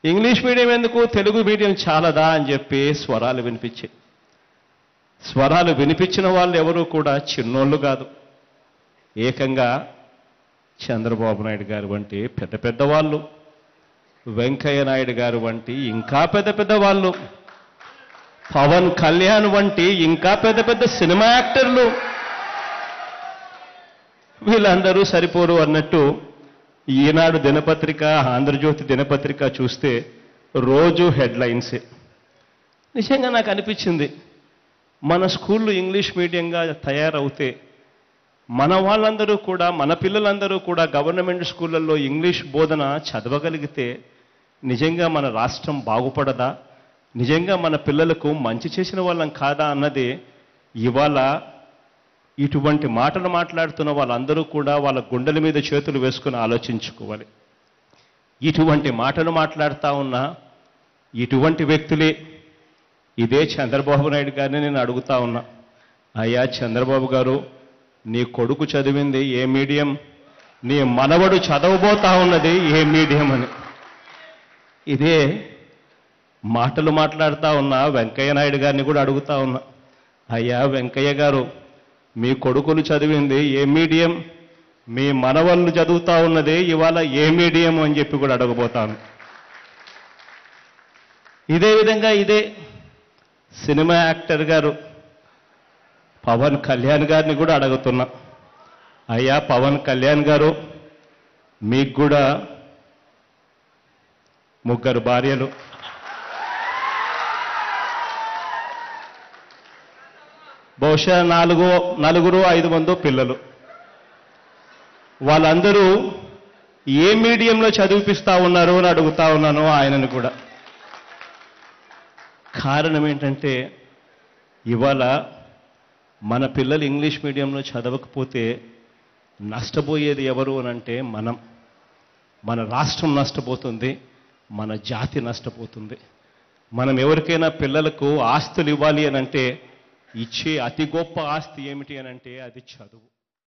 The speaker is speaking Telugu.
ఇంగ్లీష్ మీడియం ఎందుకు తెలుగు మీడియం చాలదా అని చెప్పి స్వరాలు వినిపించాయి స్వరాలు వినిపించిన వాళ్ళు ఎవరు కూడా చిన్నోళ్ళు కాదు ఏకంగా చంద్రబాబు నాయుడు గారు వంటి పెద్ద పెద్ద వాళ్ళు వెంకయ్య నాయుడు గారు వంటి ఇంకా పెద్ద పెద్ద వాళ్ళు పవన్ కళ్యాణ్ వంటి ఇంకా పెద్ద పెద్ద సినిమా యాక్టర్లు వీళ్ళందరూ సరిపోరు అన్నట్టు ఈనాడు దినపత్రిక ఆంధ్రజ్యోతి దినపత్రిక చూస్తే రోజు హెడ్లైన్సే నిజంగా నాకు అనిపించింది మన స్కూళ్ళు ఇంగ్లీష్ మీడియంగా తయారవుతే మన వాళ్ళందరూ కూడా మన పిల్లలందరూ కూడా గవర్నమెంట్ స్కూళ్ళల్లో ఇంగ్లీష్ బోధన చదవగలిగితే నిజంగా మన రాష్ట్రం బాగుపడదా నిజంగా మన పిల్లలకు మంచి చేసిన వాళ్ళం కాదా అన్నది ఇవాళ ఇటువంటి మాటలు మాట్లాడుతున్న వాళ్ళందరూ కూడా వాళ్ళ గుండెల మీద చేతులు వేసుకుని ఆలోచించుకోవాలి ఇటువంటి మాటలు మాట్లాడుతూ ఉన్న ఇటువంటి వ్యక్తులే ఇదే చంద్రబాబు నాయుడు గారిని నేను అడుగుతా ఉన్నా అయ్యా చంద్రబాబు గారు నీ కొడుకు చదివింది ఏ మీడియం నీ మనవడు చదవబోతా ఉన్నది ఏ మీడియం అని ఇదే మాటలు మాట్లాడుతా ఉన్నా వెంకయ్య నాయుడు గారిని కూడా అడుగుతా ఉన్నా అయ్యా వెంకయ్య గారు మీ కొడుకులు చదివింది ఏ మీడియం మీ మనవళ్ళు చదువుతా ఉన్నది ఇవాళ ఏ మీడియం అని చెప్పి కూడా అడగబోతాను ఇదే విధంగా ఇదే సినిమా యాక్టర్ గారు పవన్ కళ్యాణ్ గారిని కూడా అడుగుతున్నా అయ్యా పవన్ కళ్యాణ్ గారు మీకు కూడా ముగ్గురు భార్యలు బహుశా నాలుగు నలుగురు ఐదు మందో పిల్లలు వాళ్ళందరూ ఏ మీడియంలో చదివిపిస్తా ఉన్నారు అని అడుగుతా ఉన్నాను ఆయనను కూడా కారణం ఏంటంటే ఇవాళ మన పిల్లలు ఇంగ్లీష్ మీడియంలో చదవకపోతే నష్టపోయేది ఎవరు అని అంటే మనం మన రాష్ట్రం నష్టపోతుంది మన జాతి నష్టపోతుంది మనం ఎవరికైనా పిల్లలకు ఆస్తులు ఇవ్వాలి అని అంటే ఇచ్చే అతి గొప్ప ఆస్తి ఏమిటి అని అంటే అది చదువు